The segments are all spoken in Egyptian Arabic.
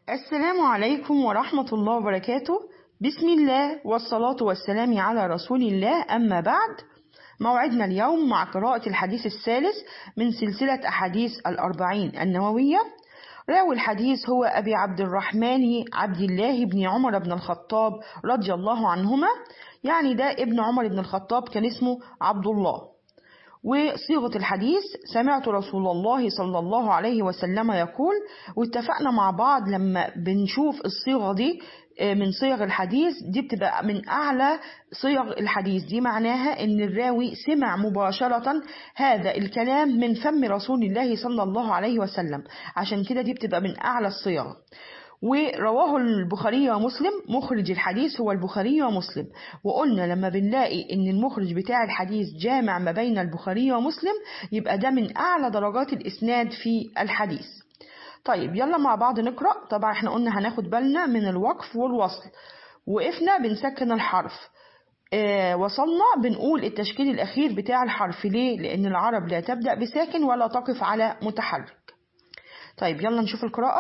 السلام عليكم ورحمة الله وبركاته بسم الله والصلاة والسلام على رسول الله أما بعد موعدنا اليوم مع قراءة الحديث الثالث من سلسلة أحاديث الأربعين النووية راوي الحديث هو أبي عبد الرحمن عبد الله بن عمر بن الخطاب رضي الله عنهما يعني ده ابن عمر بن الخطاب كان اسمه عبد الله وصيغة الحديث سمعت رسول الله صلى الله عليه وسلم يقول واتفقنا مع بعض لما بنشوف الصيغة دي من صيغ الحديث دي بتبقى من أعلى صيغ الحديث دي معناها إن الراوي سمع مباشرة هذا الكلام من فم رسول الله صلى الله عليه وسلم عشان كده دي بتبقى من أعلى الصيغ ورواه البخاري ومسلم مخرج الحديث هو البخاري ومسلم وقلنا لما بنلاقي ان المخرج بتاع الحديث جامع ما بين البخاري ومسلم يبقى ده من اعلى درجات الاسناد في الحديث طيب يلا مع بعض نقرا طبعا احنا قلنا هناخد بالنا من الوقف والوصل وقفنا بنسكن الحرف آه وصلنا بنقول التشكيل الأخير بتاع الحرف ليه؟ لأن العرب لا تبدأ بساكن ولا تقف على متحرك طيب يلا نشوف القراءة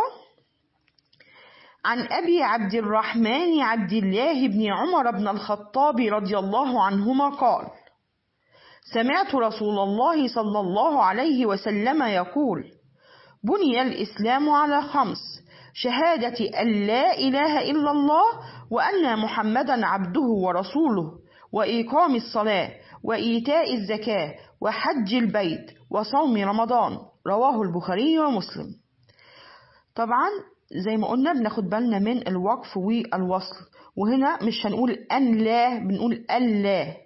عن أبي عبد الرحمن عبد الله بن عمر بن الخطاب رضي الله عنهما قال سمعت رسول الله صلى الله عليه وسلم يقول بني الإسلام على خمس شهادة أن لا إله إلا الله وأن محمدا عبده ورسوله وإقام الصلاة وإيتاء الزكاة وحج البيت وصوم رمضان رواه البخاري ومسلم طبعا زي ما قلنا بناخد بالنا من الوقف والوصل وهنا مش هنقول أن لا بنقول ألا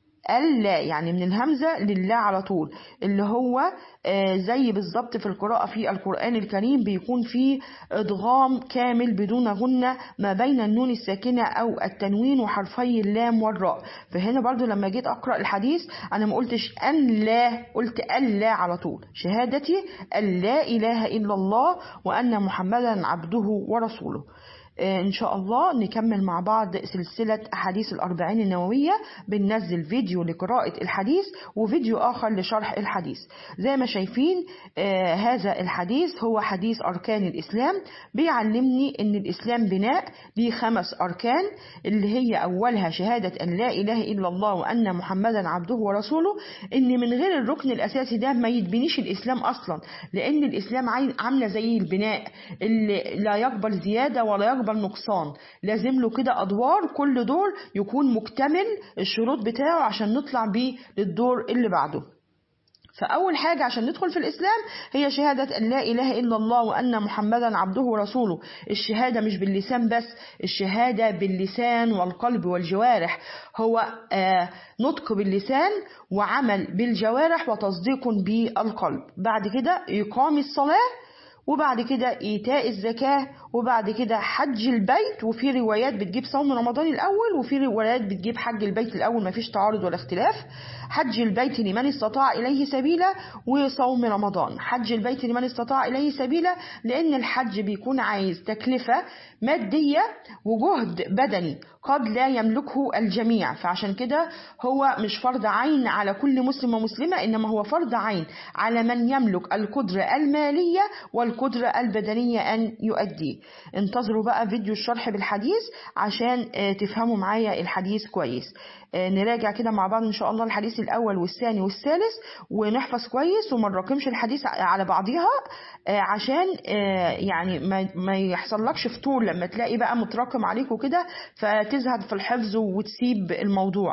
ألا يعني من الهمزة لله على طول اللي هو آه زي بالظبط في القراءة في القرآن الكريم بيكون فيه إدغام كامل بدون غنة ما بين النون الساكنة أو التنوين وحرفي اللام والراء فهنا برضو لما جيت أقرأ الحديث أنا ما قلتش أن لا قلت ألا على طول شهادتي أن لا إله إلا الله وأن محمدا عبده ورسوله إن شاء الله نكمل مع بعض سلسلة أحاديث الأربعين النووية بننزل فيديو لقراءة الحديث وفيديو آخر لشرح الحديث زي ما شايفين آه هذا الحديث هو حديث أركان الإسلام بيعلمني أن الإسلام بناء ليه خمس أركان اللي هي أولها شهادة أن لا إله إلا الله وأن محمدا عبده ورسوله أن من غير الركن الأساسي ده ما يتبنيش الإسلام أصلا لأن الإسلام عاملة زي البناء اللي لا يقبل زيادة ولا يقبل يقبل نقصان لازم له كده ادوار كل دور يكون مكتمل الشروط بتاعه عشان نطلع بيه للدور اللي بعده فأول حاجة عشان ندخل في الإسلام هي شهادة أن لا إله إلا الله وأن محمدا عبده ورسوله الشهادة مش باللسان بس الشهادة باللسان والقلب والجوارح هو آه نطق باللسان وعمل بالجوارح وتصديق بالقلب بعد كده إقام الصلاة وبعد كده إيتاء الزكاة وبعد كده حج البيت وفي روايات بتجيب صوم رمضان الأول وفي روايات بتجيب حج البيت الأول مفيش تعارض ولا اختلاف حج البيت لمن استطاع إليه سبيلا وصوم رمضان حج البيت لمن استطاع إليه سبيلا لأن الحج بيكون عايز تكلفة مادية وجهد بدني قد لا يملكه الجميع فعشان كده هو مش فرض عين على كل مسلم ومسلمة إنما هو فرض عين على من يملك القدرة المالية والقدرة البدنية أن يؤديه انتظروا بقى فيديو الشرح بالحديث عشان تفهموا معايا الحديث كويس نراجع كده مع بعض ان شاء الله الحديث الاول والثاني والثالث ونحفظ كويس وما نراكمش الحديث على بعضيها عشان يعني ما يحصلكش فطور لما تلاقي بقى متراكم عليك وكده فتزهد في الحفظ وتسيب الموضوع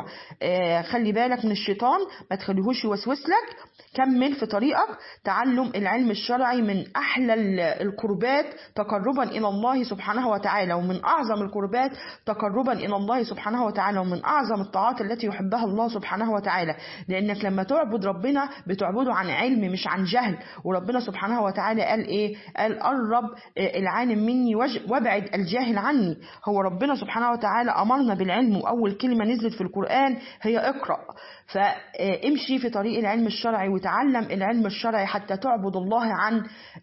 خلي بالك من الشيطان ما تخليهوش يوسوس لك كمل في طريقك تعلم العلم الشرعي من احلى القربات تقربا الى الله سبحانه وتعالى ومن اعظم القربات تقربا الى الله سبحانه وتعالى ومن اعظم الطاعات التي يحبها الله سبحانه وتعالى لانك لما تعبد ربنا بتعبده عن علم مش عن جهل وربنا سبحانه وتعالى قال ايه قال قرب العالم مني وابعد الجاهل عني هو ربنا سبحانه وتعالى امرنا بالعلم واول كلمه نزلت في القران هي اقرا فامشي في طريق العلم الشرعي وتعلم العلم الشرعي حتى تعبد الله عن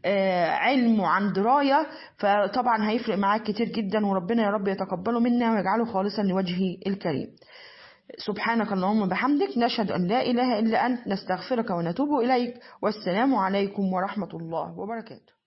علم وعن درايه فطبعا هيفرق معاك كتير جدا وربنا يا رب يتقبله منا ويجعله خالصا لوجهه الكريم سبحانك اللهم بحمدك نشهد أن لا إله إلا أنت نستغفرك ونتوب إليك والسلام عليكم ورحمة الله وبركاته